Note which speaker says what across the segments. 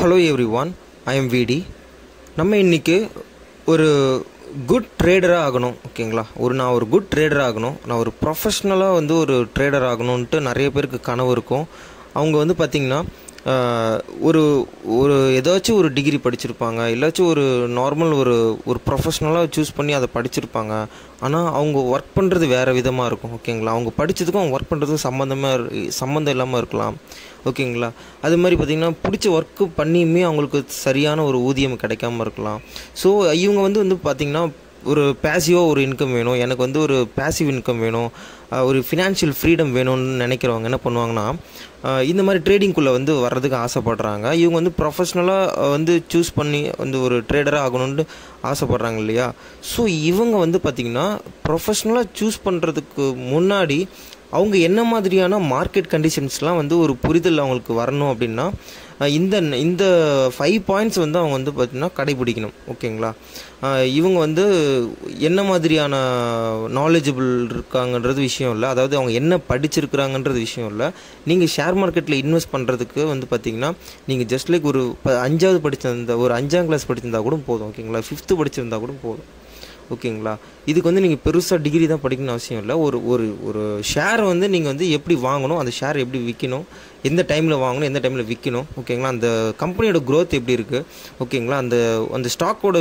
Speaker 1: hello everyone I am VD நம்ம இன்னைக்கு ஒரு குட் ட்ரேடராக ஆகணும் ஓகேங்களா ஒரு நான் ஒரு குட் ட்ரேடர் ஆகணும் நான் ஒரு ப்ரொஃபஷ்னலாக வந்து ஒரு ட்ரேடர் ஆகணுன்ட்டு நிறைய பேருக்கு கனவு இருக்கும் அவங்க வந்து பார்த்திங்கன்னா ஆஹ், ஒரு ஒரு ஏதாச்சும் ஒரு டிகிரி படிச்சிருப்பாங்க இல்லாச்சும் ஒரு நார்மல் ஒரு ஒரு ப்ரொஃபஷ்னலாக சூஸ் பண்ணி அதை படிச்சிருப்பாங்க ஆனால் அவங்க ஒர்க் பண்ணுறது வேறு விதமாக இருக்கும் ஓகேங்களா அவங்க படித்ததுக்கும் அவங்க ஒர்க் பண்ணுறதுக்கும் சம்மந்தமாக சம்மந்தம் இல்லாமல் இருக்கலாம் ஓகேங்களா அது மாதிரி பார்த்திங்கன்னா பிடிச்ச ஒர்க்கு பண்ணியுமே அவங்களுக்கு சரியான ஒரு ஊதியம் கிடைக்காம இருக்கலாம் ஸோ இவங்க வந்து வந்து பார்த்திங்கன்னா ஒரு பேசிவாக ஒரு இன்கம் வேணும் எனக்கு வந்து ஒரு பேசிவ் இன்கம் வேணும் அஹ் ஒரு ஃபினான்ஷியல் ஃப்ரீடம் வேணும்னு நினைக்கிறவங்க என்ன பண்ணுவாங்கன்னா அஹ் இந்த மாதிரி ட்ரேடிங்குள்ளே வந்து வர்றதுக்கு ஆசைப்படுறாங்க இவங்க வந்து ப்ரொஃபஷ்னலாக வந்து சூஸ் பண்ணி வந்து ஒரு ட்ரேடராக ஆகணும்னு ஆசைப்படுறாங்க இல்லையா ஸோ இவங்க வந்து பார்த்திங்கன்னா ப்ரொஃபஷ்னலாக சூஸ் பண்ணுறதுக்கு முன்னாடி அவங்க என்ன மாதிரியான மார்க்கெட் கண்டிஷன்ஸ்லாம் வந்து ஒரு புரிதல் அவங்களுக்கு வரணும் அப்படின்னா அஹ் இந்த இந்த ஃபைவ் பாயிண்ட்ஸ் வந்து அவங்க வந்து பார்த்திங்கன்னா கடைபிடிக்கணும் ஓகேங்களா அஹ் இவங்க வந்து என்ன மாதிரியான நாலேஜபிள் இருக்காங்கன்றது விஷயம் இல்லை அதாவது அவங்க என்ன படிச்சிருக்கிறாங்கன்றது விஷயம் இல்லை நீங்கள் ஷேர் மார்க்கெட்டில் இன்வெஸ்ட் பண்ணுறதுக்கு வந்து பார்த்தீங்கன்னா நீங்கள் ஜஸ்ட் லைக் ஒரு ப- அஞ்சாவது படிச்சிருந்த ஒரு அஞ்சாம் கிளாஸ் படிச்சிருந்தா கூட போதும் ஓகேங்களா ஃபிஃப்த்து படிச்சிருந்தா கூட போதும் ஓகேங்களா இதுக்கு வந்து நீங்கள் பெருசாக டிகிரி தான் படிக்கணும்னு அவசியம் இல்லை ஒரு ஒரு ஒரு ஷேரை வந்து நீங்கள் வந்து எப்படி வாங்கணும் அந்த ஷேர் எப்படி விற்கணும் எந்த டைமில் வாங்கணும் எந்த டைமில் விற்கணும் ஓகேங்களா அந்த கம்பெனியோட growth எப்படி இருக்குது ஓகேங்களா அந்த அந்த ஸ்டாக்கோட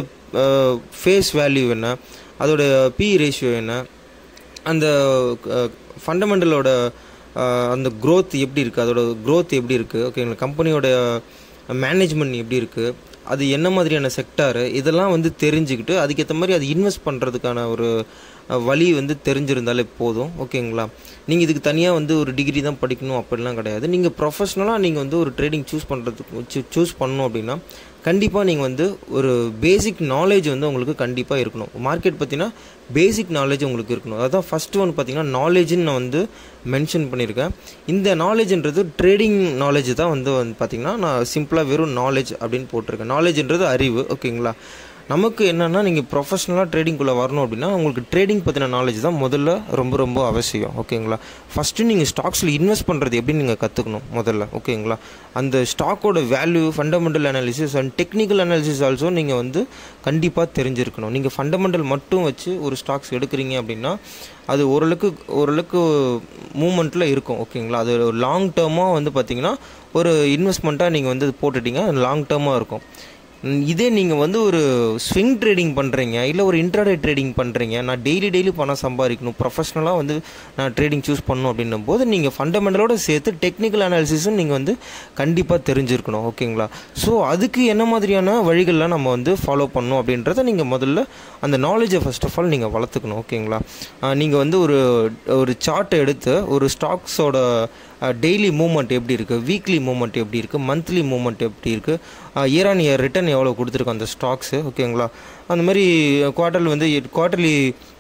Speaker 1: ஃபேஸ் வேல்யூ என்ன அதோட பி ரேஷியோ என்ன அந்த ஃபண்டமெண்டலோட அந்த growth எப்படி இருக்குது அதோட growth எப்படி இருக்குது ஓகேங்களா கம்பெனியோட மேனேஜ்மெண்ட் எப்படி இருக்குது அது என்ன மாதிரியான செக்டாரு இதெல்லாம் வந்து தெரிஞ்சுக்கிட்டு அதுக்கேற்ற மாதிரி அது இன்வெஸ்ட் பண்ணுறதுக்கான ஒரு அஹ், வழி வந்து தெரிஞ்சிருந்தாலே போதும் ஓகேங்களா நீங்கள் இதுக்கு தனியாக வந்து ஒரு டிகிரி தான் படிக்கணும் அப்படிலாம் கிடையாது நீங்கள் ப்ரொஃபஷ்னலாக நீங்கள் வந்து ஒரு ட்ரேடிங் சூஸ் பண்ணுறதுக்கு சூஸ் பண்ணணும் அப்படின்னா கண்டிப்பாக நீங்கள் வந்து ஒரு பேசிக் நாலேஜ் வந்து உங்களுக்கு கண்டிப்பாக இருக்கணும் மார்க்கெட் பற்றினா பேசிக் நாலேஜ் உங்களுக்கு இருக்கணும் அதான் ஃபஸ்ட்டு ஒன்று பார்த்தீங்கன்னா நாலேஜ்னு நான் வந்து மென்ஷன் பண்ணியிருக்கேன் இந்த நாலேஜ்ன்றது ட்ரேடிங் நாலேஜ் தான் வந்து வந்து பார்த்தீங்கன்னா நான் சிம்பிளாக வெறும் நாலேஜ் அப்படின்னு போட்டிருக்கேன் நாலேஜ்ன்றது அறிவு ஓகேங்களா நமக்கு என்னென்னா நீங்கள் ப்ரொஃபஷனலாக ட்ரேடிங்குள்ளே வரணும் அப்படின்னா உங்களுக்கு ட்ரேடிங் பற்றின நாலேஜ் தான் முதல்ல ரொம்ப ரொம்ப அவசியம் ஓகேங்களா ஃபஸ்ட்டு நீங்கள் ஸ்டாக்ஸில் இன்வெஸ்ட் பண்ணுறது எப்படி நீங்கள் கற்றுக்கணும் முதல்ல ஓகேங்களா அந்த ஸ்டாக்கோட value fundamental analysis and technical analysis also நீங்கள் வந்து கண்டிப்பாக தெரிஞ்சிருக்கணும் நீங்கள் ஃபண்டமெண்டல் மட்டும் வச்சு ஒரு ஸ்டாக்ஸ் எடுக்கிறீங்க அப்படின்னா அது ஓரளவுக்கு ஓரளவுக்கு மூமெண்ட்டில் இருக்கும் ஓகேங்களா அது லாங் டேர்மாக வந்து பார்த்தீங்கன்னா ஒரு இன்வெஸ்ட்மெண்ட்டாக நீங்கள் வந்து போட்டுட்டீங்க லாங் டேர்மாக இருக்கும் ம், இதே நீங்கள் வந்து ஒரு ஸ்விங் ட்ரேடிங் பண்ணுறீங்க இல்லை ஒரு இன்ட்ராடே ட்ரேடிங் பண்ணுறீங்க நான் டெய்லி டெய்லி பணம் சம்பாதிக்கணும் ப்ரொஃபஷனலாக வந்து நான் ட்ரேடிங் சூஸ் பண்ணணும் அப்படின்னும் போது நீங்கள் ஃபண்டமெண்டலோட சேர்த்து டெக்னிக்கல் அனாலிசிஸும் நீங்கள் வந்து கண்டிப்பாக தெரிஞ்சிருக்கணும் ஓகேங்களா ஸோ அதுக்கு என்ன மாதிரியான வழிகள்லாம் நம்ம வந்து ஃபாலோ பண்ணணும் அப்படின்றத நீங்கள் முதல்ல அந்த நாலேஜை ஃபர்ஸ்ட் ஆஃப் ஆல் நீங்கள் வளர்த்துக்கணும் ஓகேங்களா நீங்கள் வந்து ஒரு ஒரு சார்ட்டை எடுத்து ஒரு ஸ்டாக்ஸோட டெய்லி மூவ்மெண்ட் எப்படி இருக்குது வீக்லி மூவ்மெண்ட் எப்படி இருக்குது மந்த்லி மூவ்மெண்ட் எப்படி இருக்குது இயர் ஆன் இயர் ரிட்டர்ன் எவ்வளோ கொடுத்துருக்கோம் அந்த ஸ்டாக்ஸு ஓகேங்களா அந்த மாதிரி குவார்ட்டர்லி வந்து குவார்ட்டர்லி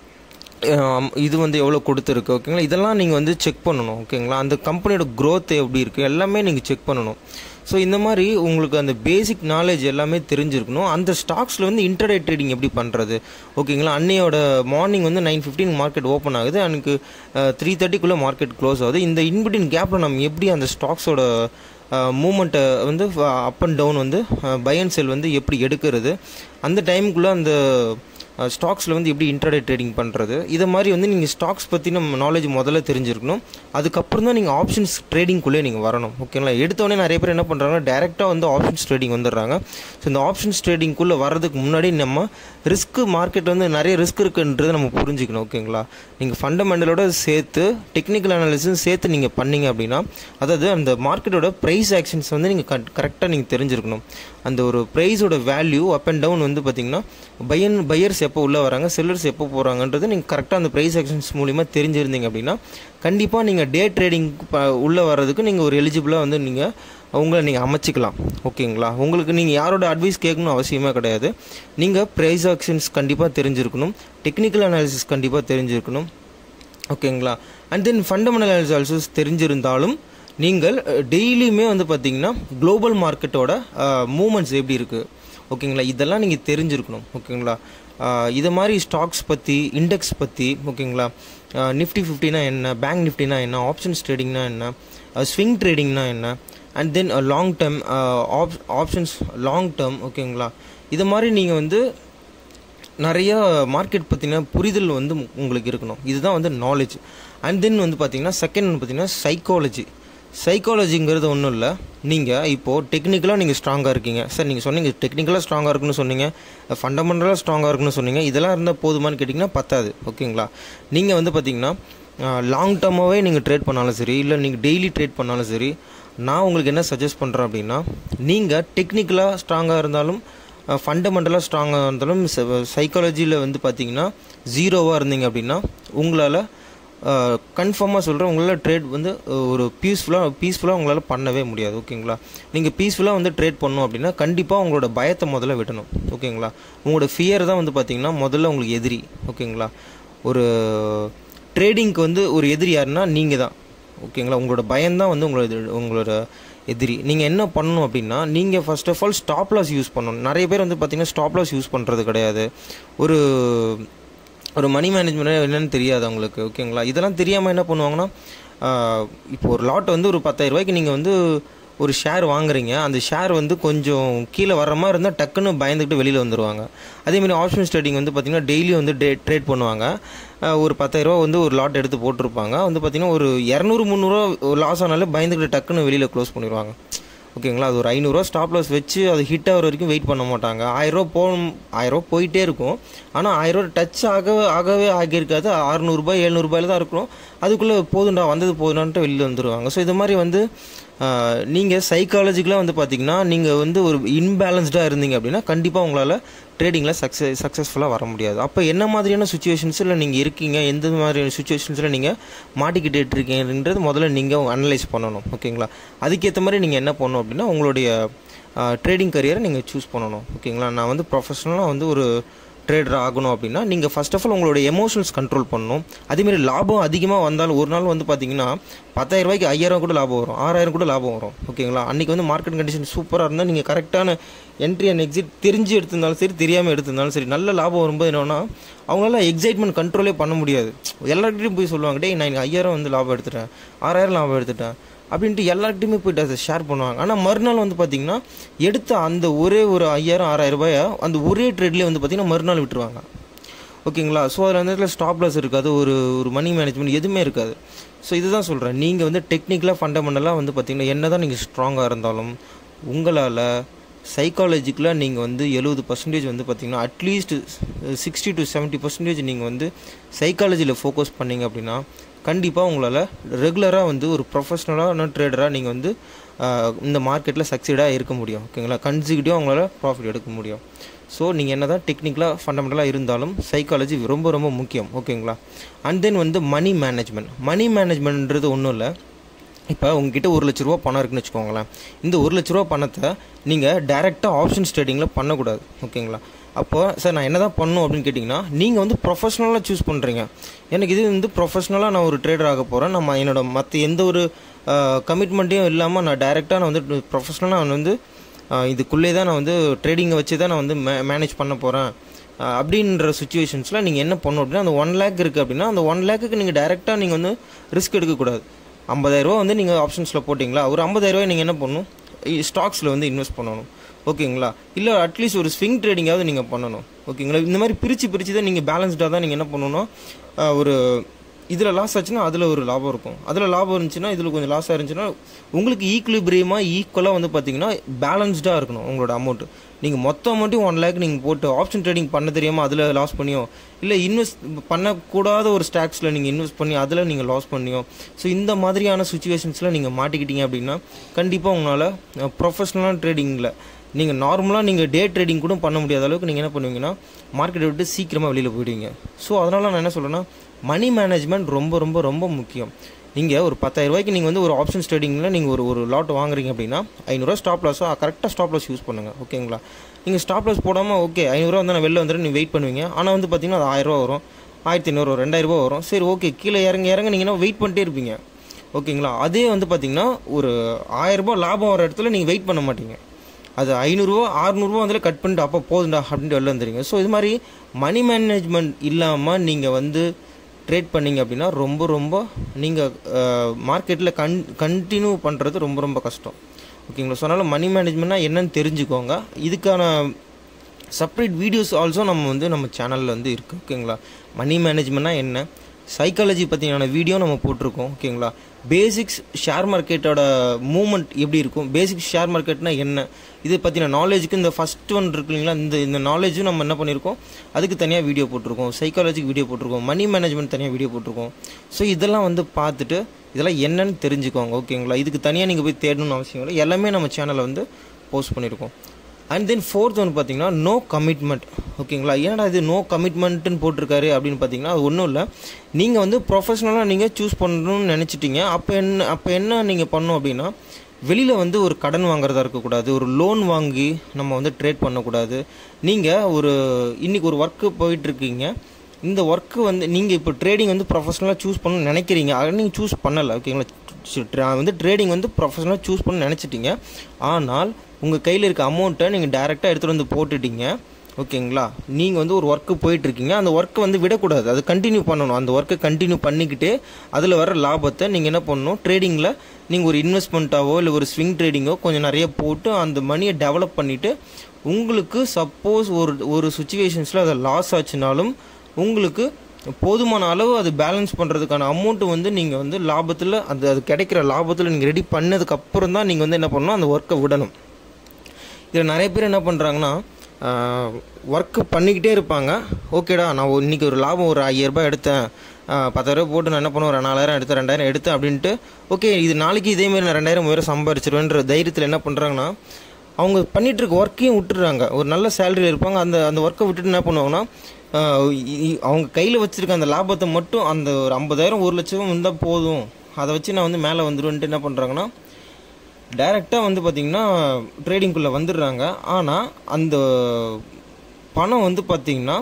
Speaker 1: இது வந்து எவ்வளோ கொடுத்துருக்கு ஓகேங்களா இதெல்லாம் நீங்கள் வந்து செக் பண்ணணும் ஓகேங்களா அந்த கம்பெனியோட growth எப்படி இருக்குது எல்லாமே நீங்கள் செக் பண்ணணும் ஸோ இந்த மாதிரி உங்களுக்கு அந்த பேசிக் நாலேஜ் எல்லாமே தெரிஞ்சிருக்கணும் அந்த ஸ்டாக்ஸில் வந்து இன்டர்டே ட்ரேடிங் எப்படி பண்ணுறது ஓகேங்களா அன்னையோட மார்னிங் வந்து நைன் ஃபிஃப்டின் மார்க்கெட் ஓப்பன் ஆகுது எனக்கு த்ரீ தேர்ட்டிக்குள்ளே மார்க்கெட் க்ளோஸ் ஆகுது இந்த இன்பிட்வீன் கேப்பில் நம்ம எப்படி அந்த ஸ்டாக்ஸோட மூமெண்ட்டை வந்து அப் அண்ட் டவுன் வந்து பை அண்ட் செல் வந்து எப்படி எடுக்கிறது அந்த டைமுக்குள்ளே அந்த ஸ்டாக்ஸில் வந்து எப்படி இன்டர்டே ட்ரேடிங் பண்ணுறது இதை மாதிரி வந்து நீங்கள் ஸ்டாக்ஸ் பற்றின நாலேஜ் முதல்ல தெரிஞ்சிருக்கணும் அதுக்கப்புறம் தான் நீங்கள் ஆப்ஷன்ஸ் ட்ரேடிங்குள்ளே நீங்கள் வரணும் ஓகேங்களா எடுத்தோடனே நிறைய பேர் என்ன பண்ணுறாங்கன்னா டேரெக்டாக வந்து ஆப்ஷன்ஸ் ட்ரேடிங் வந்துடுறாங்க ஸோ இந்த ஆப்ஷன்ஸ் ட்ரேடிங்குள்ளே வர்றதுக்கு முன்னாடி நம்ம ரிஸ்க் மார்க்கெட் வந்து நிறைய ரிஸ்க் இருக்குன்றதை நம்ம புரிஞ்சுக்கணும் ஓகேங்களா நீங்கள் ஃபண்டமெண்டலோட சேர்த்து டெக்னிக்கல் அனாலிசிஸ் சேர்த்து நீங்கள் பண்ணீங்க அப்படின்னா அதாவது அந்த மார்க்கெட்டோட ப்ரைஸ் ஆக்ஷன்ஸ் வந்து நீங்கள் கரெக்டாக நீங்கள் தெரிஞ்சிருக்கணும் அந்த ஒரு ப்ரைஸோட வேல்யூ அப் அண்ட் டவுன் வந்து பார்த்தீங்கன்னா பையன் பையர்ஸ் எப்போ உள்ளே வராங்க செல்லர்ஸ் எப்போ போகிறாங்கன்றது நீங்கள் கரெக்டாக அந்த ப்ரைஸ் ஆக்ஷன்ஸ் மூலிமா தெரிஞ்சிருந்தீங்க அப்படின்னா கண்டிப்பாக நீங்கள் டே ட்ரேடிங் உள்ளே வர்றதுக்கு நீங்கள் ஒரு எலிஜிபிளாக வந்து நீங்கள் உங்களை நீங்கள் அமைச்சிக்கலாம் ஓகேங்களா உங்களுக்கு நீங்கள் யாரோட அட்வைஸ் கேட்கணும் அவசியமே கிடையாது நீங்கள் ப்ரைஸ் ஆக்ஷன்ஸ் கண்டிப்பாக தெரிஞ்சிருக்கணும் டெக்னிக்கல் அனாலிசிஸ் கண்டிப்பாக தெரிஞ்சிருக்கணும் ஓகேங்களா and then fundamental analysis also தெரிஞ்சிருந்தாலும் நீங்கள் டெய்லியுமே வந்து பார்த்தீங்கன்னா குளோபல் மார்க்கெட்டோட மூமெண்ட்ஸ் எப்படி இருக்குது ஓகேங்களா இதெல்லாம் நீங்கள் தெரிஞ்சிருக்கணும் ஓகேங்களா ஆஹ் இதை மாதிரி ஸ்டாக்ஸ் பற்றி இண்டெக்ஸ் பற்றி ஓகேங்களா நிஃப்டி ஃபிஃப்டினா என்ன பேங்க் நிஃப்டினா என்ன ஆப்ஷன்ஸ் ட்ரேடிங்னா என்ன ஸ்விங் ட்ரேடிங்னா என்ன and then long term of options long term ஓகேங்களா இது மாதிரி நீங்கள் வந்து நிறைய மார்க்கெட் பற்றின புரிதல் வந்து உங்களுக்கு இருக்கணும் இதுதான் வந்து நாலேஜ் அண்ட் தென் வந்து பார்த்தீங்கன்னா செகண்ட் வந்து பார்த்தீங்கன்னா சைக்காலஜி சைக்காலஜிங்கிறது ஒன்றும் இல்லை நீங்கள் இப்போது டெக்னிக்கலாக நீங்கள் ஸ்ட்ராங்காக இருக்கீங்க சார் நீங்கள் சொன்னீங்க டெக்னிக்கலாக ஸ்ட்ராங்காக இருக்குன்னு சொன்னீங்க ஃபண்டமெண்டலாக ஸ்ட்ராங்காக இருக்குன்னு சொன்னீங்க இதெல்லாம் இருந்தால் போதுமான்னு கேட்டிங்கன்னா பத்தாது ஓகேங்களா நீங்கள் வந்து பார்த்தீங்கன்னா லாங் டேர்மாகவே நீங்கள் ட்ரேட் பண்ணாலும் சரி இல்லை நீங்கள் டெய்லி ட்ரேட் பண்ணாலும் சரி நான் உங்களுக்கு என்ன சஜஸ்ட் பண்ணுறேன் அப்படின்னா நீங்கள் டெக்னிக்கலாக ஸ்ட்ராங்காக இருந்தாலும் ஃபண்டமெண்டலாக ஸ்ட்ராங்காக இருந்தாலும் சைக்காலஜியில் வந்து பார்த்தீங்கன்னா ஜீரோவாக இருந்தீங்க அப்படின்னா உங்களால் கன்ஃபார்மாக சொல்கிறேன் உங்களால் ட்ரேட் வந்து ஒரு பீஸ்ஃபுல்லாக பீஸ்ஃபுல்லாக உங்களால் பண்ணவே முடியாது ஓகேங்களா நீங்கள் பீஸ்ஃபுல்லாக வந்து ட்ரேட் பண்ணணும் அப்படின்னா கண்டிப்பாக உங்களோட பயத்தை முதல்ல விடணும் ஓகேங்களா உங்களோட ஃபியர் தான் வந்து பார்த்தீங்கன்னா முதல்ல உங்களுக்கு எதிரி ஓகேங்களா ஒரு ட்ரேடிங்க்கு வந்து ஒரு எதிரி யாருன்னா நீங்கள் தான் ஓகேங்களா உங்களோட பயம்தான் வந்து உங்களோட உங்களோட எதிரி நீங்கள் என்ன பண்ணணும் அப்படின்னா நீங்கள் first of all stop loss use பண்ணணும் நிறைய பேர் வந்து பார்த்தீங்கன்னா ஸ்டாப் லாஸ் யூஸ் பண்ணுறது கிடையாது ஒரு ஒரு மணி மேனேஜ்மெண்ட் என்னன்னு தெரியாது அவங்களுக்கு ஓகேங்களா இதெல்லாம் தெரியாமல் என்ன பண்ணுவாங்கன்னா இப்போ ஒரு லாட் வந்து ஒரு பத்தாயிரம் ரூபாய்க்கு நீங்கள் வந்து ஒரு ஷேர் வாங்குறீங்க அந்த ஷேர் வந்து கொஞ்சம் கீழே வர்ற மாதிரி இருந்தால் டக்குன்னு பயந்துக்கிட்டு வெளியில் வந்துடுவாங்க அதேமாதிரி ஆப்ஷன்ஸ் ட்ரேடிங் வந்து பார்த்திங்கன்னா டெய்லி வந்து டே ட்ரேட் பண்ணுவாங்க ஒரு பத்தாயிரரூவா வந்து ஒரு லாட் எடுத்து போட்டிருப்பாங்க வந்து பார்த்திங்கன்னா ஒரு இரநூறு முந்நூறுரூவா லாஸ் ஆனாலே பயந்துக்கிட்டு டக்குன்னு வெளியில் க்ளோஸ் பண்ணிடுவாங்க ஓகேங்களா அது ஒரு ஐநூறுரூவா ஸ்டாப் லாஸ் வச்சு அது ஹிட் ஆகிற வரைக்கும் வெயிட் பண்ண மாட்டாங்க ஆயிரரூவா போகணும் ஆயிரரூவா போயிட்டே இருக்கும் ஆனால் ஆயிரரூவா டச் ஆக ஆகவே ஆகியிருக்காது அறுநூறுபா எழுநூறுபாயில் தான் இருக்கணும் அதுக்குள்ளே போதுண்டா வந்தது போதுண்டான்ட்டு வெளியில் வந்துடுவாங்க ஸோ இது மாதிரி வந்து நீங்கள் சைக்காலஜிக்கலாக வந்து பார்த்தீங்கன்னா நீங்கள் வந்து ஒரு இன்பேலன்ஸ்டாக இருந்தீங்க அப்படின்னா கண்டிப்பாக உங்களால் ட்ரேடிங்கில் சக்ஸஸ் சக்ஸஸ்ஃபுல்லாக வர முடியாது அப்போ என்ன மாதிரியான சுச்சுவேஷன்ஸில் நீங்கள் இருக்கீங்க எந்த மாதிரியான சுச்சுவேஷன்ஸில் நீங்கள் மாட்டிக்கிட்டு இருக்கீங்கன்றது முதல்ல நீங்கள் அனலைஸ் பண்ணணும் ஓகேங்களா அதுக்கேற்ற மாதிரி நீங்கள் என்ன பண்ணணும் அப்படின்னா உங்களுடைய ட்ரேடிங் கரியரை நீங்கள் சூஸ் பண்ணணும் ஓகேங்களா நான் வந்து ப்ரொஃபஷனலாக வந்து ஒரு ட்ரேடர் ஆகணும் அப்படின்னா நீங்கள் ஃபஸ்ட் ஆஃப் ஆல் உங்களோட எமோஷன்ஸ் கண்ட்ரோல் பண்ணணும் அதேமாரி லாபம் அதிகமாக வந்தாலும் ஒரு நாள் வந்து பார்த்தீங்கன்னா பத்தாயிரம் ரூபாய்க்கு ஐயாயிரம் கூட லாபம் வரும் ஆறாயிரம் கூட லாபம் வரும் ஓகேங்களா அன்றைக்கி வந்து மார்க்கெட் கண்டிஷன் சூப்பராக இருந்தால் நீங்கள் கரெக்டான என்ட்ரி அண்ட் எக்ஸிட் தெரிஞ்சு எடுத்திருந்தாலும் சரி தெரியாமல் எடுத்திருந்தாலும் சரி நல்ல லாபம் வரும்போது என்னன்னா அவங்களால எக்ஸைட்மெண்ட் கண்ட்ரோலே பண்ண முடியாது எல்லாருக்கிட்டையும் போய் சொல்லுவாங்க டேய் நான் எனக்கு ஐயாயிரம் வந்து லாபம் எடுத்துட்டேன் ஆறாயிரம் லாபம் எடுத்துட்டேன் அப்படின்ட்டு எல்லார்கிட்டையுமே போயிட்டு அதை ஷேர் பண்ணுவாங்க ஆனால் மறுநாள் வந்து பார்த்தீங்கன்னா எடுத்த அந்த ஒரே ஒரு ஐயாயிரம் ஆறாயிரம் ரூபாயை அந்த ஒரே ட்ரேட்லேயே வந்து பார்த்தீங்கன்னா மறுநாள் விட்டுருவாங்க ஓகேங்களா ஸோ அதில் அந்த இடத்துல ஸ்டாப் லாஸ் இருக்காது ஒரு ஒரு மணி மேனேஜ்மெண்ட் எதுவுமே இருக்காது ஸோ இதுதான் சொல்கிறேன் நீங்கள் வந்து டெக்னிக்கலாக ஃபண்டமெண்டலாக வந்து பார்த்தீங்கன்னா என்ன தான் நீங்கள் ஸ்ட்ராங்காக இருந்தாலும் உங்களால் சைக்காலஜிக்கலாக நீங்கள் வந்து எழுபது பர்சன்டேஜ் வந்து பார்த்தீங்கன்னா at least sixty to seventy percentage நீங்கள் வந்து சைக்காலஜியில் ஃபோக்கஸ் பண்ணீங்க அப்படின்னா கண்டிப்பாக உங்களால் ரெகுலராக வந்து ஒரு ப்ரொஃபஷ்னலான ட்ரேடராக நீங்கள் வந்து இந்த மார்க்கெட்டில் சக்சீடாக இருக்க முடியும் ஓகேங்களா கன்சிக்யூட்டிவாக உங்களால் ப்ராஃபிட் எடுக்க முடியும் ஸோ நீங்கள் என்ன தான் டெக்னிக்கலாக ஃபண்டமெண்டலாக இருந்தாலும் சைக்காலஜி ரொம்ப ரொம்ப முக்கியம் ஓகேங்களா அண்ட் தென் வந்து மணி மேனேஜ்மெண்ட் மணி மேனேஜ்மெண்ட்ன்றது ஒன்றும் இல்லை இப்போ உங்ககிட்ட ஒரு லட்ச ரூபா பணம் இருக்குன்னு வச்சுக்கோங்களேன் இந்த ஒரு லட்ச ரூபா பணத்தை நீங்கள் டேரெக்டாக ஆப்ஷன்ஸ் ட்ரேடிங்கில் பண்ணக்கூடாது ஓகேங்களா அப்போ சார் நான் என்ன தான் பண்ணணும் அப்படின்னு கேட்டிங்கன்னா நீங்கள் வந்து ப்ரொஃபஷ்னலாக சூஸ் பண்ணுறீங்க எனக்கு இது வந்து ப்ரொஃபஷ்னலாக நான் ஒரு ட்ரேடர் ஆக போகிறேன் நம்ம என்னோட மற்ற எந்த ஒரு கமிட்மெண்ட்டையும் இல்லாமல் நான் டேரெக்டாக நான் வந்து ப்ரொஃபஷ்னலாக நான் வந்து இதுக்குள்ளே தான் நான் வந்து ட்ரேடிங்கை வச்சு தான் நான் வந்து மே மேனேஜ் பண்ண போகிறேன் அப்படின்ற சுச்சுவேஷன்ஸில் நீங்கள் என்ன பண்ணணும் அப்படின்னா அந்த ஒன் லேக் இருக்குது அப்படின்னா அந்த ஒன் லேக்குக்கு நீங்கள் டேரெக்டாக நீங்கள் வந்து ரிஸ்க் எடுக்கக்கூடாது ஐம்பதாயிரரூவா வந்து நீங்கள் ஆப்ஷன்ஸில் போட்டிங்களா ஒரு ஐம்பதாயிரரூவா நீங்கள் என்ன பண்ணணும் ஸ்டாக்ஸில் வந்து இன்வெஸ்ட் பண்ணணும் ஓகேங்களா இல்லை அட்லீஸ்ட் ஒரு ஸ்விங் ட்ரேடிங்காவது நீங்கள் பண்ணணும் ஓகேங்களா இந்த மாதிரி பிரித்து பிரித்து தான் நீங்கள் பேலன்ஸ்டாக தான் நீங்கள் என்ன பண்ணணும்னா ஒரு இதில் லாஸ் ஆச்சுன்னா அதில் ஒரு லாபம் இருக்கும் அதில் லாபம் இருந்துச்சுன்னா இதில் கொஞ்சம் லாஸாக இருந்துச்சுன்னா உங்களுக்கு ஈக்குலிபிரியமாக ஈக்குவலாக வந்து பார்த்தீங்கன்னா பேலன்ஸ்டாக இருக்கணும் உங்களோட அமௌண்ட்டு நீங்கள் மொத்த அமௌண்ட்டையும் ஒன் லேக் நீங்கள் போட்டு ஆப்ஷன் ட்ரேடிங் பண்ண தெரியாமல் அதில் லாஸ் பண்ணியோ இல்லை இன்வெஸ்ட் பண்ணக்கூடாத ஒரு ஸ்டாக்ஸில் நீங்கள் இன்வெஸ்ட் பண்ணி அதில் நீங்கள் லாஸ் பண்ணியோ ஸோ இந்த மாதிரியான சுச்சுவேஷன்ஸில் நீங்கள் மாட்டிக்கிட்டீங்க அப்படின்னா கண்டிப்பாக உங்களால் ப்ரொஃபஷ்னலான ட்ரேடிங்கில் நீங்கள் நார்மலாக நீங்கள் டே ட்ரேடிங் கூட பண்ண முடியாத அளவுக்கு நீங்கள் என்ன பண்ணுவீங்கன்னா மார்க்கெட்டை விட்டு சீக்கிரமாக வெளியில் போயிடுவீங்க ஸோ அதனால் நான் என்ன சொல்கிறேன்னா மணி மேனேஜ்மெண்ட் ரொம்ப ரொம்ப ரொம்ப முக்கியம் நீங்கள் ஒரு பத்தாயிரம் ரூபாய்க்கு நீங்கள் வந்து ஒரு ஆப்ஷன்ஸ் ட்ரேடிங்கில் நீங்கள் ஒரு ஒரு லாட் வாங்குறீங்க அப்படின்னா ஐநூறுரூவா ஸ்டாப் லாஸோ கரெக்டாக ஸ்டாப் லாஸ் யூஸ் பண்ணுங்கள் ஓகேங்களா நீங்கள் ஸ்டாப் லாஸ் போடாமல் ஓகே ஐநூறுரூவா வந்து நான் வெளில வந்துட்டு நீங்கள் வெயிட் பண்ணுவீங்க ஆனால் வந்து பார்த்தீங்கன்னா அது ஆயிரரூவா வரும் ஆயிரத்தி ஐநூறு ரெண்டாயிரரூபா வரும் சரி ஓகே கீழே இறங்க இறங்குனீங்கன்னா வெயிட் பண்ணிட்டே இருப்பீங்க ஓகேங்களா அதே வந்து பார்த்தீங்கன்னா ஒரு ஆயிரரூபா லாபம் வர இடத்துல நீங்கள் வெயிட் பண்ண மாட்டீங்க அது ஐநூறுரூவா அறுநூறுவா வந்து கட் பண்ணிட்டு அப்போ போதுண்டா அப்படின்ட்டு வெளில வந்துடுங்க ஸோ இது மாதிரி மணி மேனேஜ்மெண்ட் இல்லாமல் நீங்கள் வந்து ட்ரேட் பண்ணிங்க அப்படின்னா ரொம்ப ரொம்ப நீங்கள் மார்க்கெட்டில் கன் கண்டினியூ பண்ணுறது ரொம்ப ரொம்ப கஷ்டம் ஓகேங்களா ஸோ அதனால் மணி மேனேஜ்மெண்ட்னா என்னன்னு தெரிஞ்சுக்கோங்க இதுக்கான செப்பரேட் வீடியோஸ் ஆல்சோ நம்ம வந்து நம்ம சேனலில் வந்து இருக்குது ஓகேங்களா மணி மேனேஜ்மெண்ட்னா என்ன சைக்காலஜி பற்றியான வீடியோ நம்ம போட்டிருக்கோம் ஓகேங்களா பேசிக்ஸ் ஷேர் மார்க்கெட்டோட மூமெண்ட் எப்படி இருக்கும் பேசிக்ஸ் ஷேர் மார்க்கெட்னா என்ன இது பற்றின நாலேஜுக்கு இந்த ஃபஸ்ட் ஒன் இருக்கு இல்லைங்களா இந்த இந்த நாலேஜும் நம்ம என்ன பண்ணியிருக்கோம் அதுக்கு தனியாக வீடியோ போட்டிருக்கோம் சைக்காலஜிக்கு வீடியோ போட்டிருக்கோம் மணி மேனேஜ்மெண்ட் தனியாக வீடியோ போட்டிருக்கோம் ஸோ இதெல்லாம் வந்து பார்த்துட்டு இதெல்லாம் என்னன்னு தெரிஞ்சுக்கோங்க ஓகேங்களா இதுக்கு தனியாக நீங்கள் போய் தேடணும்னு அவசியம் இல்லை எல்லாமே நம்ம சேனலில் வந்து போஸ்ட் பண்ணியிருக்கோம் அண்ட் தென் ஃபோர்த் ஒன்று பார்த்தீங்கன்னா நோ கமிட்மெண்ட் ஓகேங்களா ஏன்டா இது நோ கமிட்மெண்ட்டுன்னு போட்டிருக்காரு அப்படின்னு பார்த்தீங்கன்னா அது ஒன்றும் இல்லை நீங்கள் வந்து ப்ரொஃபஷ்னலாக நீங்கள் சூஸ் பண்ணணும்னு நினச்சிட்டீங்க அப்போ என்ன அப்போ என்ன நீங்கள் பண்ணணும் அப்படின்னா வெளியில் வந்து ஒரு கடன் வாங்குறதா இருக்கக்கூடாது ஒரு லோன் வாங்கி நம்ம வந்து ட்ரேட் பண்ணக்கூடாது நீங்கள் ஒரு இன்றைக்கி ஒரு ஒர்க்கு போயிட்டுருக்கீங்க இந்த ஒர்க்கு வந்து நீங்கள் இப்போ ட்ரேடிங் வந்து ப்ரொஃபஷனலாக சூஸ் பண்ணணும்னு நினைக்கிறீங்க அதை நீங்கள் சூஸ் பண்ணலை ஓகேங்களா வந்து ட்ரேடிங் வந்து ப்ரொஃபஷனலாக சூஸ் பண்ண நினச்சிட்டீங்க ஆனால் உங்கள் கையில் இருக்க அமௌண்ட்டை நீங்கள் டேரெக்டாக எடுத்துகிட்டு வந்து போட்டுட்டீங்க ஓகேங்களா நீங்கள் வந்து ஒரு ஒர்க்கு போயிட்டுருக்கீங்க அந்த ஒர்க்கை வந்து விடக்கூடாது அது கண்டினியூ பண்ணணும் அந்த ஒர்க்கை கண்டினியூ பண்ணிக்கிட்டே அதில் வர லாபத்தை நீங்கள் என்ன பண்ணணும் ட்ரேடிங்கில் நீங்கள் ஒரு இன்வெஸ்ட்மெண்ட்டாவோ இல்லை ஒரு ஸ்விங் ட்ரேடிங்கோ கொஞ்சம் நிறைய போட்டு அந்த மணியை டெவலப் பண்ணிவிட்டு உங்களுக்கு சப்போஸ் ஒரு ஒரு சுச்சுவேஷன்ஸில் அதை லாஸ் ஆச்சுனாலும் உங்களுக்கு போதுமான அளவு அது பேலன்ஸ் பண்ணுறதுக்கான அமௌண்ட்டு வந்து நீங்கள் வந்து லாபத்தில் அது அது கிடைக்கிற லாபத்தில் நீங்கள் ரெடி பண்ணதுக்கப்புறம் தான் நீங்கள் வந்து என்ன பண்ணணும் அந்த ஒர்க்கை விடணும் இதில் நிறைய பேர் என்ன பண்ணுறாங்கன்னா ஒர்க்கு பண்ணிக்கிட்டே இருப்பாங்க ஓகேடா நான் இன்றைக்கி ஒரு லாபம் ஒரு ஐயாயிரரூபா எடுத்தேன் பத்தாயிரம் போட்டு நான் என்ன பண்ணுவேன் ஒரு நாலாயிரம் எடுத்தேன் ரெண்டாயிரம் எடுத்தேன் அப்படின்ட்டு ஓகே இது நாளைக்கு இதேமாரி நான் ரெண்டாயிரம் மூவாயிரம் சம்பாரிச்சிருவேன்ற தைரியத்தில் என்ன பண்ணுறாங்கன்னா அவங்க பண்ணிகிட்டு இருக்க ஒர்க்கையும் விட்டுறாங்க ஒரு நல்ல சேலரியில் இருப்பாங்க அந்த அந்த ஒர்க்கை விட்டுட்டு என்ன பண்ணுவாங்கன்னா அவங்க கையில் வச்சுருக்க அந்த லாபத்தை மட்டும் அந்த ஒரு ஐம்பதாயிரம் ஒரு லட்சம் இருந்தால் போதும் அதை வச்சு நான் வந்து மேலே வந்துடுவேன்ட்டு என்ன பண்ணுறாங்கன்னா டைரெக்டாக வந்து பார்த்திங்கன்னா ட்ரேடிங்குள்ளே வந்துடுறாங்க ஆனால் அந்த பணம் வந்து பார்த்திங்கன்னா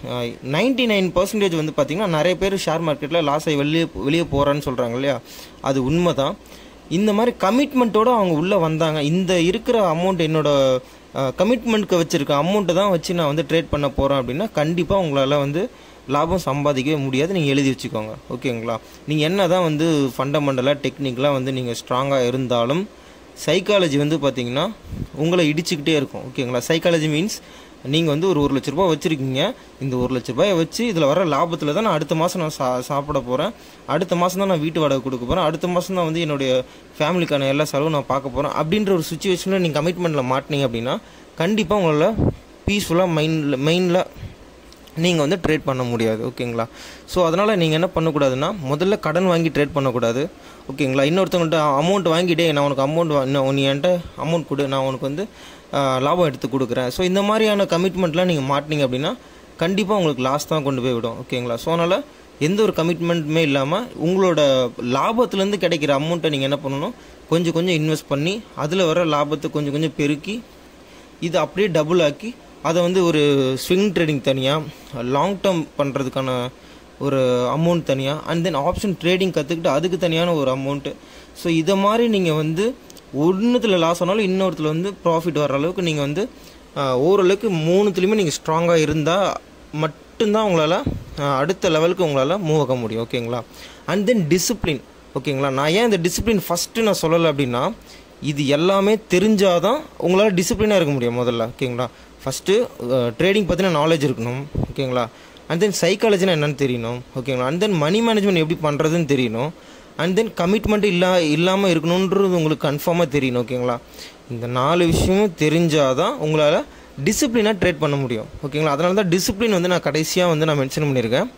Speaker 1: நைன்டி நைன் பர்சன்டேஜ் வந்து பார்த்திங்கன்னா நிறைய பேர் ஷேர் மார்க்கெட்டில் லாஸ் ஆகி வெளியே வெளியே போகிறான்னு சொல்கிறாங்க இல்லையா அது உண்மை தான் இந்த மாதிரி கமிட்மெண்ட்டோடு அவங்க உள்ளே வந்தாங்க இந்த இருக்கிற அமௌண்ட் என்னோட கமிட்மெண்ட்க்கு வச்சுருக்க அமௌண்ட்டை தான் வச்சு நான் வந்து ட்ரேட் பண்ண போகிறேன் அப்படின்னா கண்டிப்பாக உங்களால் வந்து லாபம் சம்பாதிக்கவே முடியாது நீங்கள் எழுதி வச்சுக்கோங்க ஓகேங்களா நீங்கள் என்ன தான் வந்து ஃபண்டமெண்டலாக டெக்னிக்கலாக வந்து நீங்கள் ஸ்ட்ராங்காக இருந்தாலும் சைக்காலஜி வந்து பார்த்தீங்கன்னா உங்களை இடிச்சுக்கிட்டே இருக்கும் ஓகேங்களா சைக்காலஜி மீன்ஸ் நீங்கள் வந்து ஒரு ஒரு லட்ச ரூபா வச்சுருக்கீங்க இந்த ஒரு லட்ச ரூபாயை வச்சு இதில் வர லாபத்தில் தான் நான் அடுத்த மாதம் நான் சா சாப்பிட போகிறேன் அடுத்த மாதம் தான் நான் வீட்டு வாடகை கொடுக்க போகிறேன் அடுத்த மாதம் தான் வந்து என்னுடைய ஃபேமிலிக்கான எல்லா செலவும் நான் பார்க்க போகிறேன் அப்படின்ற ஒரு சுச்சுவேஷனில் நீங்கள் கமிட்மெண்ட்டில் மாட்டினீங்க அப்படின்னா கண்டிப்பாக உங்களால் பீஸ்ஃபுல்லாக மைண்டில் மெயினில் நீங்கள் வந்து ட்ரேட் பண்ண முடியாது ஓகேங்களா ஸோ அதனால் நீங்கள் என்ன பண்ணக்கூடாதுன்னா முதல்ல கடன் வாங்கி ட்ரேட் பண்ணக்கூடாது ஓகேங்களா இன்னொருத்தவங்கள்ட்ட அமௌண்ட் வாங்கிட்டே நான் உனக்கு அமௌண்ட் இன்னும் நீ என்கிட்ட அமௌண்ட் கொடு நான் உனக்கு வந்து லாபம் எடுத்து கொடுக்குறேன் ஸோ இந்த மாதிரியான கமிட்மெண்ட்லாம் நீங்கள் மாட்டினீங்க அப்படின்னா கண்டிப்பாக உங்களுக்கு லாஸ் தான் கொண்டு போய் விடும் ஓகேங்களா ஸோ அதனால் எந்த ஒரு கமிட்மெண்ட்டுமே இல்லாமல் உங்களோட லாபத்துலேருந்து கிடைக்கிற அமௌண்ட்டை நீங்கள் என்ன பண்ணணும் கொஞ்சம் கொஞ்சம் இன்வெஸ்ட் பண்ணி அதில் வர லாபத்தை கொஞ்சம் கொஞ்சம் பெருக்கி இது அப்படியே டபுள் ஆக்கி அதை வந்து ஒரு ஸ்விங் ட்ரேடிங் தனியாக லாங் டேர்ம் பண்ணுறதுக்கான ஒரு அமௌண்ட் தனியாக அண்ட் தென் ஆப்ஷன் ட்ரேடிங் கற்றுக்கிட்டு அதுக்கு தனியான ஒரு அமௌண்ட்டு ஸோ இதை மாதிரி நீங்கள் வந்து ஒன்றுத்தில் லாஸ் ஆனாலும் இன்னொருத்தில் வந்து ப்ராஃபிட் வர அளவுக்கு நீங்கள் வந்து ஓரளவுக்கு மூணுத்துலேயுமே நீங்கள் ஸ்ட்ராங்காக இருந்தால் மட்டும்தான் உங்களால் அடுத்த லெவலுக்கு உங்களால் மூவ் ஆக முடியும் ஓகேங்களா அண்ட் தென் டிசிப்ளின் ஓகேங்களா நான் ஏன் இந்த டிசிப்ளின் ஃபஸ்ட்டு நான் சொல்லலை அப்படின்னா இது எல்லாமே தெரிஞ்சாதான் உங்களால் டிசிப்ளினாக இருக்க முடியும் முதல்ல ஓகேங்களா ஃபஸ்ட்டு ட்ரேடிங் பற்றின நாலேஜ் இருக்கணும் ஓகேங்களா அண்ட் தென் சைக்காலஜினா என்னன்னு தெரியணும் ஓகேங்களா அண்ட் தென் மணி மேனேஜ்மெண்ட் எப்படி பண்ணுறதுன்னு தெரியணும் அண்ட் தென் கமிட்மெண்ட் இல்லா இல்லாமல் இருக்கணுன்றது உங்களுக்கு கன்ஃபார்மாக தெரியணும் ஓகேங்களா இந்த நாலு விஷயமும் தெரிஞ்சாதான் உங்களால் டிசிப்ளினாக ட்ரேட் பண்ண முடியும் ஓகேங்களா அதனால தான் டிசிப்ளின் வந்து நான் கடைசியாக வந்து நான் மென்ஷன் பண்ணியிருக்கேன்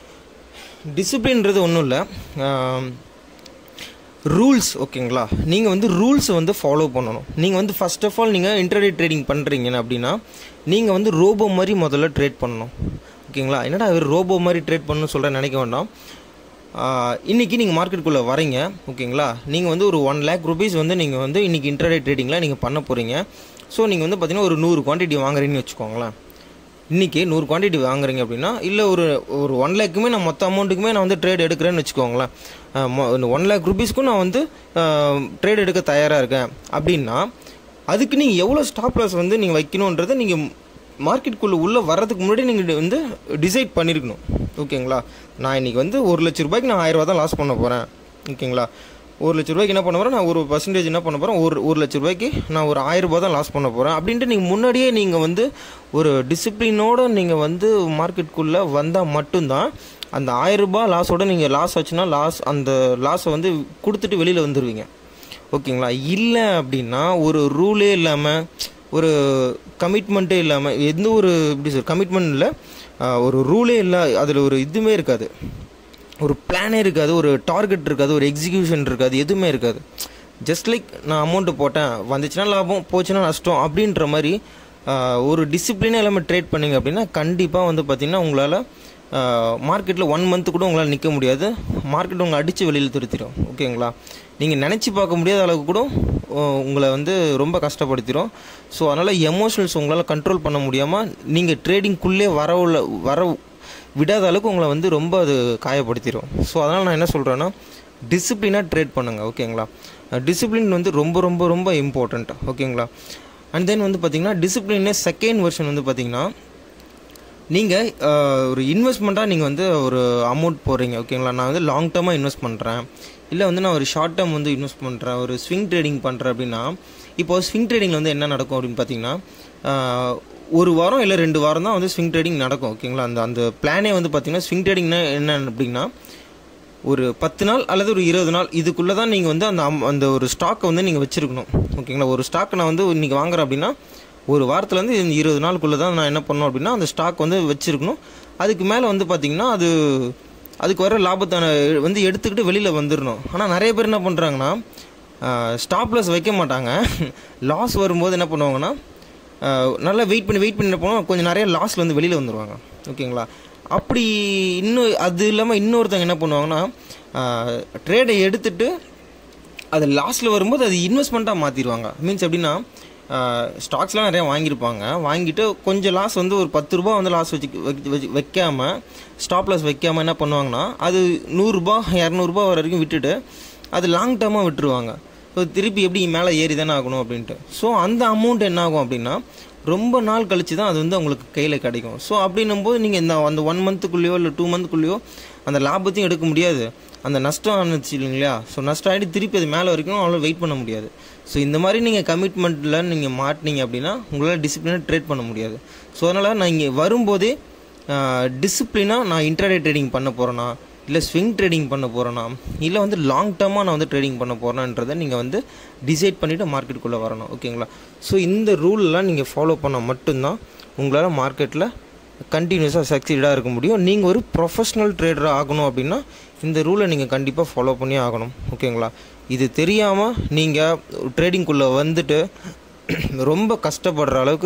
Speaker 1: டிசிப்ளின்றது ஒன்றும் இல்லை ரூல்ஸ் ஓகேங்களா நீங்கள் வந்து ரூல்ஸை வந்து ஃபாலோ பண்ணணும் நீங்கள் வந்து ஃபஸ்ட் ஆஃப் ஆல் நீங்கள் இன்டர்டே ட்ரேடிங் பண்ணுறீங்க அப்படின்னா நீங்கள் வந்து ரோபோ மாதிரி முதல்ல ட்ரேட் பண்ணணும் ஓகேங்களா என்னடா அவர் ரோபோ மாதிரி ட்ரேட் பண்ணணும்னு சொல்கிற நினைக்க வேண்டாம் இன்றைக்கி நீங்கள் மார்க்கெட்டுக்குள்ளே வரீங்க ஓகேங்களா நீங்கள் வந்து ஒரு ஒன் லேக் ருபீஸ் வந்து நீங்கள் வந்து இன்றைக்கி இன்டர்டே ட்ரேடிங்கில் நீங்கள் பண்ண போகிறீங்க ஸோ நீங்கள் வந்து பார்த்தீங்கன்னா ஒரு நூறு குவான்டிட்டி வாங்குறீங்கன்னு வச்சுக்கோங்களேன் இன்றைக்கி நூறு குவான்டிட்டி வாங்குறீங்க அப்படின்னா இல்லை ஒரு ஒரு ஒன் லேக்குமே நான் மொத்த அமௌண்ட்டுக்குமே நான் வந்து ட்ரேட் எடுக்கிறேன்னு வச்சுக்கோங்களேன் ஒன் லேக் ருபீஸ்க்கும் நான் வந்து ட்ரேட் எடுக்க தயாராக இருக்கேன் அப்படின்னா அதுக்கு நீங்கள் எவ்வளோ ஸ்டாப் லாஸ் வந்து நீங்கள் வைக்கணுன்றதை நீங்கள் மார்க்கெட்டுக்குள்ளே உள்ளே வர்றதுக்கு முன்னாடி நீங்கள் வந்து டிசைட் பண்ணியிருக்கணும் ஓகேங்களா நான் இன்றைக்கி வந்து ஒரு லட்ச ரூபாய்க்கு நான் ஆயிரரூவா தான் லாஸ் பண்ண போகிறேன் ஓகேங்களா ஒரு லட்ச ரூபாய்க்கு என்ன பண்ண போகிறேன் நான் ஒரு பர்சன்டேஜ் என்ன பண்ண போகிறேன் ஒரு ஒரு லட்ச ரூபாய்க்கு நான் ஒரு ஆயிரம் ரூபாய் தான் லாஸ் பண்ண போகிறேன் அப்படின்ட்டு நீங்கள் முன்னாடியே நீங்கள் வந்து ஒரு டிசிப்ளினோடு நீங்கள் வந்து மார்க்கெட்டுக்குள்ளே வந்தால் மட்டும்தான் அந்த ஆயிரம் ரூபாய் லாஸோட நீங்கள் லாஸ் ஆச்சுன்னா லாஸ் அந்த லாஸை வந்து கொடுத்துட்டு வெளியில் வந்துடுவீங்க ஓகேங்களா இல்லை அப்படின்னா ஒரு ரூலே இல்லாமல் ஒரு கமிட்மெண்ட்டே இல்லாமல் எந்த ஒரு எப்படி சார் கமிட்மெண்ட் இல்லை ஒரு ரூலே இல்லை அதில் ஒரு இதுவுமே இருக்காது ஒரு பிளானே இருக்காது ஒரு டார்கெட் இருக்காது ஒரு எக்ஸிக்யூஷன் இருக்காது எதுவுமே இருக்காது ஜஸ்ட் லைக் நான் அமௌண்ட்டு போட்டேன் வந்துச்சுன்னா லாபம் போச்சுன்னா நஷ்டம் அப்படின்ற மாதிரி ஆஹ், ஒரு டிசிப்ளினே இல்லாமல் ட்ரேட் பண்ணீங்க அப்படின்னா கண்டிப்பாக வந்து பார்த்திங்கன்னா உங்களால் மார்க்கெட்டில் ஒன் மந்த்து கூட உங்களால் நிற்க முடியாது மார்க்கெட் உங்களை அடித்து வெளியில் திருத்திடும் ஓகேங்களா நீங்கள் நினச்சி பார்க்க முடியாத அளவுக்கு கூட ஆஹ், உங்களை வந்து ரொம்ப கஷ்டப்படுத்திடும் ஸோ அதனால் எமோஷனல்ஸ் உங்களால் கண்ட்ரோல் பண்ண முடியாமல் நீங்கள் ட்ரேடிங்குள்ளே வரவுள்ள வர விடாத அளவுக்கு உங்களை வந்து ரொம்ப அது காயப்படுத்திடும் ஸோ அதனால் நான் என்ன சொல்கிறேன்னா டிசிப்ளினாக ட்ரேட் பண்ணுங்கள் ஓகேங்களா டிசிப்ளின் வந்து ரொம்ப ரொம்ப ரொம்ப இம்பார்ட்டண்ட் ஓகேங்களா அண்ட் தென் வந்து பார்த்தீங்கன்னா டிசிப்ளினே செகண்ட் வெர்ஷன் வந்து பார்த்தீங்கன்னா நீங்கள் ஒரு இன்வெஸ்ட்மெண்ட்டாக நீங்கள் வந்து ஒரு அமௌண்ட் போடுறீங்க ஓகேங்களா நான் வந்து லாங் டேர்மாக இன்வெஸ்ட் பண்ணுறேன் இல்லை வந்து நான் ஒரு ஷார்ட் டேர்ம் வந்து இன்வெஸ்ட் பண்ணுறேன் ஒரு ஸ்விங் ட்ரேடிங் பண்ணுறேன் அப்படின்னா இப்போ ஸ்விங் ட்ரேடிங்கில் வந்து என்ன நடக்கும் அப்படின்னு பார்த்தீங்கன்னா ஆஹ், ஒரு வாரம் இல்லை ரெண்டு வாரம் தான் வந்து ஸ்விங் ட்ரேடிங் நடக்கும் ஓகேங்களா அந்த அந்த பிளானே வந்து பார்த்தீங்கன்னா ஸ்விங் ட்ரேடிங்னா என்ன அப்படின்னா ஒரு பத்து நாள் அல்லது ஒரு இருபது நாள் இதுக்குள்ளே தான் நீங்கள் வந்து அந்த அம்- அந்த ஒரு ஸ்டாக்கை வந்து நீங்கள் வச்சுருக்கணும் ஓகேங்களா ஒரு ஸ்டாக் நான் வந்து இன்றைக்கி வாங்குறேன் அப்படின்னா ஒரு வாரத்துலேருந்து இந்த இருபது நாளுக்குள்ளே தான் நான் என்ன பண்ணணும் அப்படின்னா அந்த ஸ்டாக் வந்து வச்சுருக்கணும் அதுக்கு மேலே வந்து பார்த்திங்கன்னா அது அதுக்கு வர லாபத்தை வந்து எடுத்துக்கிட்டு வெளியில் வந்துடணும் ஆனால் நிறைய பேர் என்ன பண்ணுறாங்கன்னா ஸ்டாப் லாஸ் வைக்க மாட்டாங்க லாஸ் வரும்போது என்ன பண்ணுவாங்கன்னா ஆஹ் நல்லா வெயிட் பண்ணி வெயிட் பண்ணி என்ன பண்ணுவோம் கொஞ்சம் நிறைய லாஸ்ல வந்து வெளியில் வந்துடுவாங்க ஓகேங்களா அப்படி இன்னும் அது இல்லாமல் இன்னொருத்தவங்க என்ன பண்ணுவாங்கன்னா ட்ரேடை எடுத்துட்டு அது லாஸ்ட்டில் வரும்போது அது இன்வெஸ்ட்மெண்ட்டாக மாற்றிடுவாங்க மீன்ஸ் எப்படின்னா ஸ்டாக்ஸ்லாம் நிறையா வாங்கியிருப்பாங்க வாங்கிட்டு கொஞ்சம் லாஸ் வந்து ஒரு பத்து ரூபா வந்து லாஸ் வச்சு வைக்க- வச்சு வைக்காம ஸ்டாப் லாஸ் வைக்காம என்ன பண்ணுவாங்கன்னா அது நூறுரூபா இரநூறுபா வரைக்கும் விட்டுட்டு அது லாங் டேர்மாக விட்டுருவாங்க ஸோ திருப்பி எப்படி மேலே ஏறி தானே ஆகணும் அப்படின்ட்டு ஸோ அந்த அமௌண்ட் என்ன ஆகும் அப்படின்னா ரொம்ப நாள் கழிச்சு தான் அது வந்து உங்களுக்கு கையில் கிடைக்கும் ஸோ அப்படின்னும் போது நீங்கள் இந்த அந்த ஒன் மந்த்துக்குள்ளேயோ இல்லை டூ மந்த்துக்குள்ளேயோ அந்த லாபத்தையும் எடுக்க முடியாது அந்த நஷ்டம் ஆனிச்சு இல்லைங்களா ஸோ நஷ்டம் ஆகிட்டு திருப்பி அது மேலே வரைக்கும் அவ்வளோ வெயிட் பண்ண முடியாது ஸோ இந்த மாதிரி நீங்கள் கமிட்மெண்ட்டில் நீங்கள் மாட்டினீங்க அப்படின்னா உங்களால் டிசிப்ளினாக ட்ரேட் பண்ண முடியாது ஸோ அதனால் நான் இங்கே வரும்போதே டிசிப்ளினாக நான் இன்டர்டே ட்ரேடிங் பண்ண போகிறேன்னா இல்லை ஸ்விங் ட்ரேடிங் பண்ண போகிறேன்னா இல்லை வந்து லாங் டேர்மாக நான் வந்து ட்ரேடிங் பண்ண போகிறேன்றதை நீங்கள் வந்து டிசைட் பண்ணிவிட்டு மார்க்கெட்டுக்குள்ளே வரணும் ஓகேங்களா ஸோ இந்த ரூல்லாம் நீங்கள் ஃபாலோ பண்ணால் மட்டும்தான் உங்களால் மார்க்கெட்டில் கண்டினியூஸாக சக்சீடாக இருக்க முடியும் நீங்கள் ஒரு ப்ரொஃபஷ்னல் ட்ரேடராக ஆகணும் அப்படின்னா இந்த ரூலை நீங்கள் கண்டிப்பாக ஃபாலோ பண்ணி ஆகணும் ஓகேங்களா இது தெரியாமல் நீங்கள் ட்ரேடிங்குள்ளே வந்துட்டு ரொம்ப கஷ்டப்படுற அளவுக்கு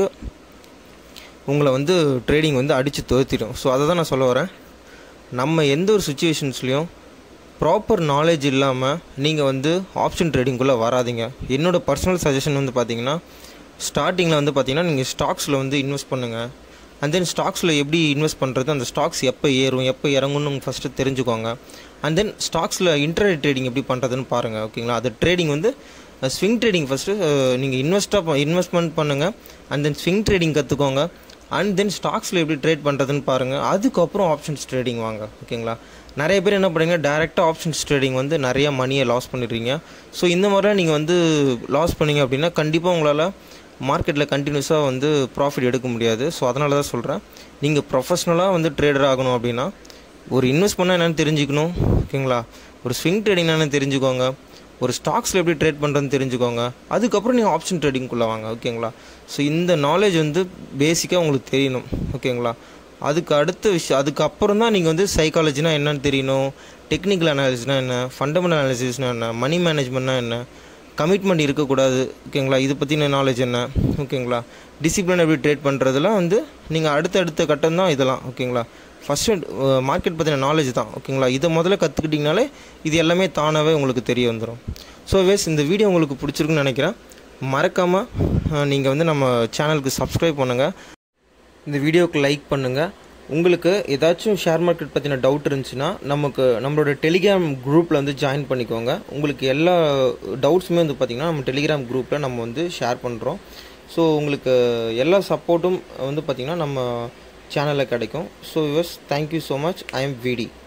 Speaker 1: உங்களை வந்து ட்ரேடிங் வந்து அடித்து துரத்திடும் ஸோ அதை தான் நான் சொல்ல வரேன் நம்ம எந்த ஒரு சுச்சுவேஷன்ஸ்லையும் ப்ராப்பர் நாலேஜ் இல்லாமல் நீங்கள் வந்து ஆப்ஷன் ட்ரேடிங்குள்ளே வராதீங்க என்னோட பர்சனல் சஜஷன் வந்து பார்த்தீங்கன்னா ஸ்டார்டிங்கில் வந்து பார்த்தீங்கன்னா நீங்கள் ஸ்டாக்ஸில் வந்து இன்வெஸ்ட் பண்ணுங்கள் அண்ட் தென் ஸ்டாக்ஸில் எப்படி இன்வெஸ்ட் பண்ணுறது அந்த ஸ்டாக்ஸ் எப்போ ஏறும் எப்போ இறங்கும்னு ஃபஸ்ட்டு தெரிஞ்சுக்கோங்க அண்ட் தென் ஸ்டாக்ஸில் இன்டர்நெட் ட்ரேடிங் எப்படி பண்ணுறதுன்னு பாருங்கள் ஓகேங்களா அது ட்ரேடிங் வந்து ஸ்விங் ட்ரேடிங் ஃபஸ்ட்டு நீங்கள் இன்வெஸ்ட்டாக இன்வெஸ்ட்மெண்ட் பண்ணுங்கள் அண்ட் தென் ஸ்விங் ட்ரேடிங் கற்றுக்கோங்க அண்ட் தென் ஸ்டாக்ஸில் எப்படி ட்ரேட் பண்ணுறதுன்னு பாருங்கள் அதுக்கப்புறம் ஆப்ஷன்ஸ் ட்ரேடிங் வாங்க ஓகேங்களா நிறைய பேர் என்ன பண்ணுறீங்க டேரெக்டாக ஆப்ஷன்ஸ் ட்ரேடிங் வந்து நிறைய மணியை லாஸ் பண்ணிடுறீங்க ஸோ இந்த மாதிரிலாம் நீங்கள் வந்து லாஸ் பண்ணீங்க அப்படின்னா கண்டிப்பாக உங்களால் மார்க்கெட்டில் கண்டினியூஸாக வந்து ப்ராஃபிட் எடுக்க முடியாது ஸோ அதனால தான் சொல்கிறேன் நீங்கள் ப்ரொஃபஷ்னலாக வந்து ட்ரேடர் ஆகணும் அப்படின்னா ஒரு இன்வெஸ்ட் பண்ணால் என்னென்னு தெரிஞ்சுக்கணும் ஓகேங்களா ஒரு ஸ்விங் ட்ரேடிங் என்னென்னு தெரிஞ்சுக்கோங்க ஒரு ஸ்டாக்ஸில் எப்படி ட்ரேட் பண்ணுறதுன்னு தெரிஞ்சுக்கோங்க அதுக்கப்புறம் நீங்கள் ஆப்ஷன் ட்ரேடிங்குள்ளே வாங்க ஓகேங்களா ஸோ இந்த நாலேஜ் வந்து பேசிக்காக உங்களுக்கு தெரியணும் ஓகேங்களா அதுக்கு அடுத்த விஷயம் அதுக்கப்புறம் தான் நீங்கள் வந்து சைக்காலஜினா என்னன்னு தெரியணும் டெக்னிக்கல் அனாலிசிஸ்னால் என்ன ஃபண்டமெண்டல் அனாலிசிஸ்னால் என்ன மணி மேனேஜ்மெண்ட்னா என்ன கமிட்மெண்ட் இருக்கக்கூடாது ஓகேங்களா இது பற்றின நாலேஜ் என்ன ஓகேங்களா டிசிப்ளின் எப்படி ட்ரேட் பண்ணுறதுலாம் வந்து நீங்கள் அடுத்தடுத்த கட்டம் தான் இதெல்லாம் ஓகேங்களா ஃபஸ்ட்டு மார்க்கெட் பற்றின நாலேஜ் தான் ஓகேங்களா இதை முதல்ல கற்றுக்கிட்டிங்கனாலே இது எல்லாமே தானாகவே உங்களுக்கு தெரிய வந்துடும் ஸோ வேஸ் இந்த வீடியோ உங்களுக்கு பிடிச்சிருக்குன்னு நினைக்கிறேன் மறக்காமல் நீங்கள் வந்து நம்ம சேனலுக்கு சப்ஸ்கிரைப் பண்ணுங்கள் இந்த வீடியோவுக்கு லைக் பண்ணுங்கள் உங்களுக்கு ஏதாச்சும் ஷேர் மார்க்கெட் பற்றின டவுட் இருந்துச்சுன்னா நமக்கு நம்மளோட டெலிகிராம் குரூப்பில் வந்து ஜாயின் பண்ணிக்கோங்க உங்களுக்கு எல்லா டவுட்ஸுமே வந்து பார்த்திங்கன்னா நம்ம டெலிகிராம் குரூப்பில் நம்ம வந்து ஷேர் பண்ணுறோம் ஸோ உங்களுக்கு எல்லா சப்போர்ட்டும் வந்து பார்த்திங்கன்னா நம்ம சேனலில் கிடைக்கும் so use thank you so much I am விடி